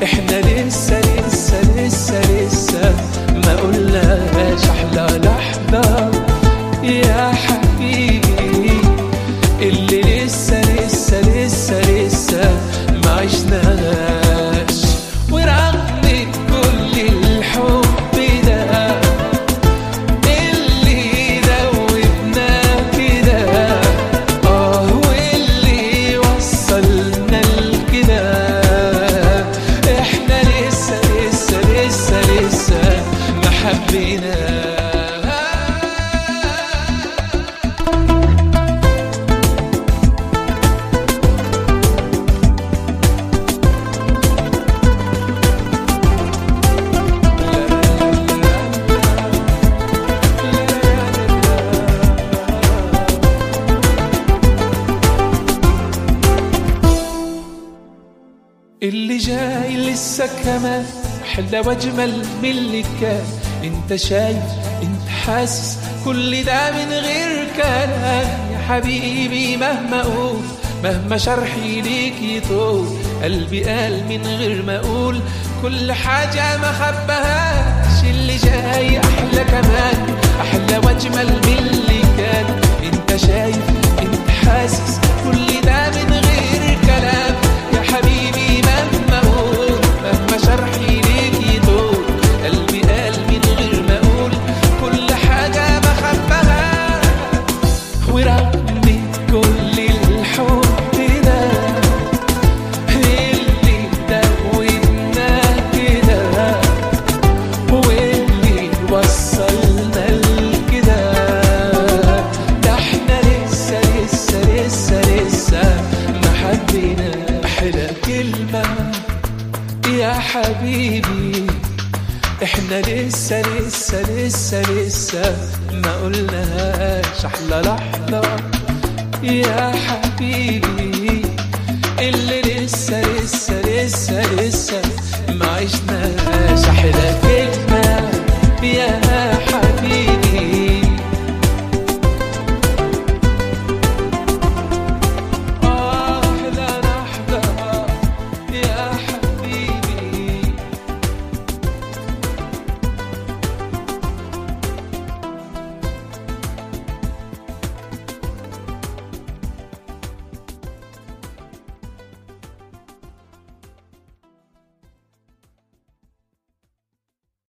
احنا لسه لسه لسه لسه ما قلناش احلى لحظة يا حبيبي اللي لسه لسه لسه لسه ما عشناش ورغم كل الحب ده اللي دوبنا كده اه واللي وصلنا لكده احنا لسه لسه لسه لسه ما حبينا اللي جاي لسه كمان احلى واجمل من اللي كان انت شايف انت حاسس كل ده من غير كلام يا حبيبي مهما اقول مهما شرحي ليك يطول قلبي قال من غير ما اقول كل حاجة ما خبهاش اللي جاي احلى كمان احلى واجمل من اللي كان انت شايف انت حاسس كل ده من غير كلام يا حبيبي مهما اقول مهما شرحي ليك يطول قلبي قال من غير ما اقول كل حاجة بحبها ورغم كل الحب ده اللي دوبنا كده واللي وصلنا لكده ده احنا لسه لسه لسه لسه ما حبينا احلى كلمة يا حبيبي احنا لسه لسه لسه لسه ما قلناش احلى لحظة يا حبيبي اللي لسه لسه لسه لسه ما عشناش